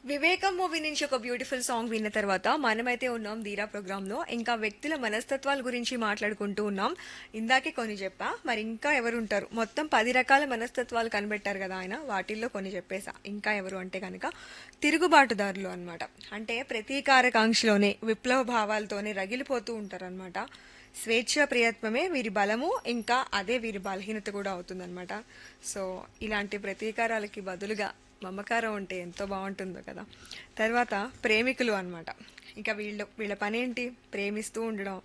వివేకం మూవీ నుంచి ఒక బ్యూటిఫుల్ సాంగ్ విన్న తర్వాత మనమైతే ఉన్నాం ధీరా ప్రోగ్రామ్ లో ఇంకా వ్యక్తుల మనస్తత్వాల గురించి మాట్లాడుకుంటూ ఉన్నాం ఇందాకే కొన్ని చెప్పా మరి ఇంకా ఎవరు ఉంటారు మొత్తం పది రకాల మనస్తత్వాలు కనిపెట్టారు కదా ఆయన వాటిల్లో కొన్ని చెప్పేసా ఇంకా ఎవరు అంటే కనుక తిరుగుబాటుదారులు అన్నమాట అంటే ప్రతీకారకాంక్షలోనే విప్లవ భావాలతోనే రగిలిపోతూ ఉంటారు అనమాట స్వేచ్ఛ ప్రియత్వమే వీరి బలము ఇంకా అదే వీరి బలహీనత కూడా అవుతుందన్నమాట సో ఇలాంటి ప్రతీకారాలకి బదులుగా మమకారం ఉంటే ఎంతో బాగుంటుందో కదా తర్వాత ప్రేమికులు అన్నమాట ఇంకా వీళ్ళు వీళ్ళ పని ఏంటి ప్రేమిస్తూ ఉండడం